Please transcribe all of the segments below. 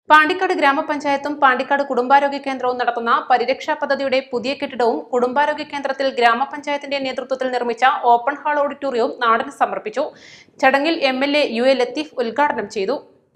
പാണ്ടിക്കാട് ഗ്രാമപഞ്ചായത്തും പാണ്ടിക്കാട് കുടുംബാരോഗ്യ കേന്ദ്രവും നടത്തുന്ന പരിരക്ഷാ പദ്ധതിയുടെ പുതിയ കെട്ടിടവും കുടുംബാരോഗ്യ കേന്ദ്രത്തിൽ ഗ്രാമപഞ്ചായത്തിന്റെ നേതൃത്വത്തിൽ നിർമ്മിച്ച ഓപ്പൺ ഹാൾ ഓഡിറ്റോറിയവും നാടിന് സമർപ്പിച്ചു ചടങ്ങിൽ M L A U A Latheef ഉദ്ഘാടനം ചെയ്തു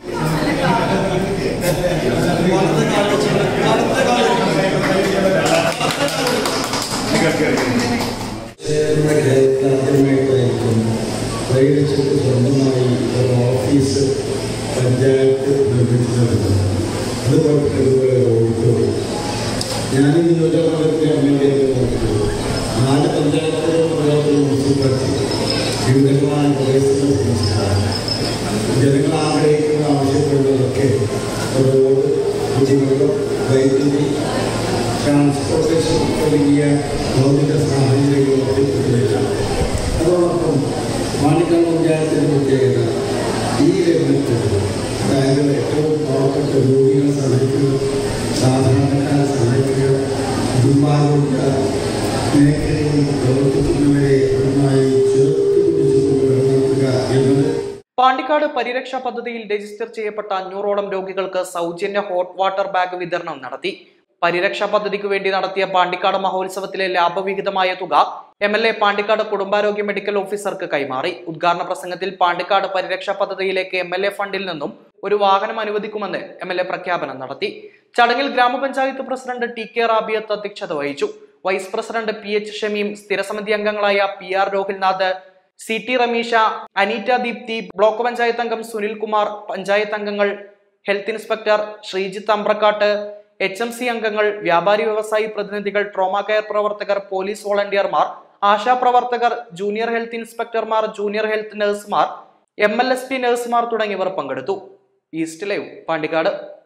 നമ്മുടെ ഗ്രഹത്തിൽ ആദ്യമായിട്ടായിരിക്കും പരിഗണിച്ചിട്ട് സ്വന്തമായി ഒരു ഓഫീസ് പഞ്ചായത്ത് നിർമ്മിച്ചത് അതുപോലെ ഇതുപോലെ ഓഡിറ്റോറിയം ഞാൻ ഈ നിയോജകമണ്ഡലത്തിലെ എം എൽ എ നോക്കിയത് നാല് പഞ്ചായത്തുകളും പഞ്ചായത്തുകൾ മുനിസിപ്പാലിറ്റി വിവിധങ്ങളായ പ്രദേശങ്ങൾ സംസ്ഥാനം ജനങ്ങൾ ആഗ്രഹിക്കുന്ന ആവശ്യപ്പെടുന്നതൊക്കെ റോഡ് കുടിവെള്ളം വൈദ്യുതി ട്രാൻസ്പോർട്ടേഷൻ തുടങ്ങിയ ഭൗതിക സാഹചര്യങ്ങളൊക്കെ പ്രതികരിക്കാം അതോടൊപ്പം മാണിക്കാട് പഞ്ചായത്തിൻ്റെ പ്രത്യേകത ഈ രംഗത്ത് അതായത് ഏറ്റവും പാവപ്പെട്ട രോഗികളെ സഹായിക്കുക സാധാരണക്കാരെ സഹായിക്കുക കുടുംബാരോഗ്യ മേഖലയിൽ പ്രവർത്തിക്കുന്നവരെ നന്നായി ചേർത്ത് പിടിച്ചുകൊണ്ട് നിലനിർത്തുക എന്നത് പാണ്ടിക്കാട് പരിരക്ഷാ പദ്ധതിയിൽ രജിസ്റ്റർ ചെയ്യപ്പെട്ട അഞ്ഞൂറോളം രോഗികൾക്ക് സൗജന്യ ഹോട്ട് വാട്ടർ ബാഗ് വിതരണം നടത്തി പരിരക്ഷാ പദ്ധതിക്ക് വേണ്ടി നടത്തിയ പാണ്ടിക്കാട് മഹോത്സവത്തിലെ ലാഭവിഹിതമായ തുക എം എൽ എ പാണ്ടിക്കാട് കുടുംബാരോഗ്യ മെഡിക്കൽ ഓഫീസർക്ക് കൈമാറി ഉദ്ഘാടന പ്രസംഗത്തിൽ പാണ്ടിക്കാട് പരിരക്ഷാ പദ്ധതിയിലേക്ക് എം എൽ എ ഫണ്ടിൽ നിന്നും ഒരു വാഹനം അനുവദിക്കുമെന്ന് എം എൽ എ പ്രഖ്യാപനം നടത്തി ചടങ്ങിൽ ഗ്രാമപഞ്ചായത്ത് പ്രസിഡന്റ് ടി കെ റാബിയത്ത് അധ്യക്ഷത വഹിച്ചു vice president P H Shameem സ്ഥിരസമിതി അംഗങ്ങളായ P R Rohilnath C T Ramisha Aneeta Deepthi block panchayat അംഗം സുനിൽ കുമാർ പഞ്ചായത്ത് അംഗങ്ങൾ health inspector Sreejith Ambrakkat H M C അംഗങ്ങൾ വ്യാപാരി വ്യവസായി പ്രതിനിധികൾ ട്രോമ കെയർ പ്രവർത്തകർ പോലീസ് വോളണ്ടിയർമാർ ആശാ പ്രവർത്തകർ ജൂനിയർ ഹെൽത്ത് ഇൻസ്പെക്ടർമാർ ജൂനിയർ ഹെൽത്ത് നഴ്സുമാർ എം എൽ എസ് പി നഴ്സുമാർ തുടങ്ങിയവർ പങ്കെടുത്തു ഈസ്റ്റ് ലൈവ് പാണ്ടിക്കാട്